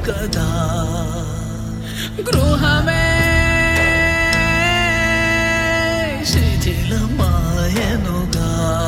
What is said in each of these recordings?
కదా గృహమే శిథిలమాయనుగా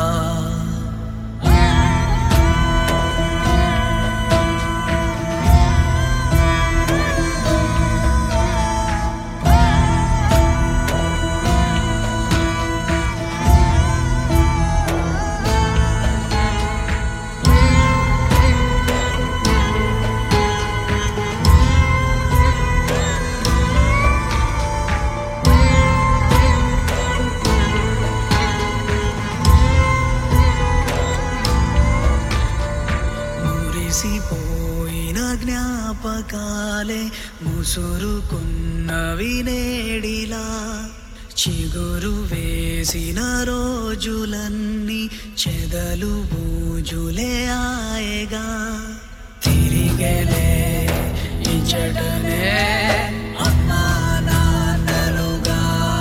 మురిసిపోయిన జ్ఞాపకాలే ముసురుకున్నవి నేడిలా చిగురు వేసిన రోజులన్నీ చెదలు బూజులే ఆయగా తిరిగెలే ఇచ్చటనే అమ్మా నాన్నలుగా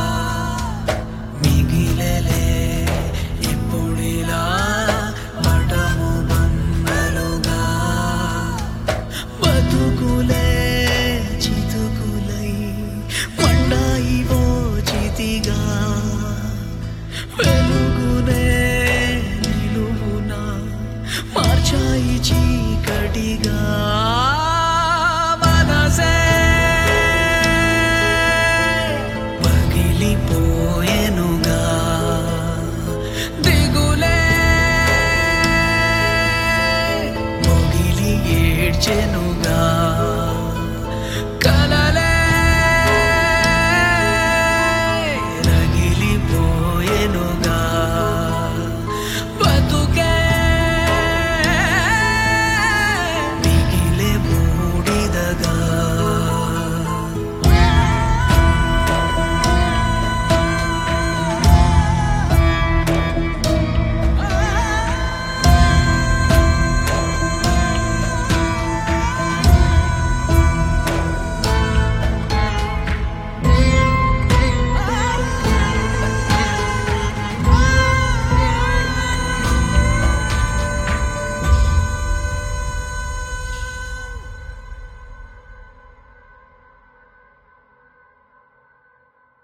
మిగిలలే ఇప్పుడిలా మఠము బొమ్మలుగా బతుకులే చితుకులై పండాయివో చితిగా వెలుగునే నిలువున మార్చాయి చీకటిగా మనసే పగిలిపోయెనుగా దిగులే మొగిలి ఏడ్చెనుగా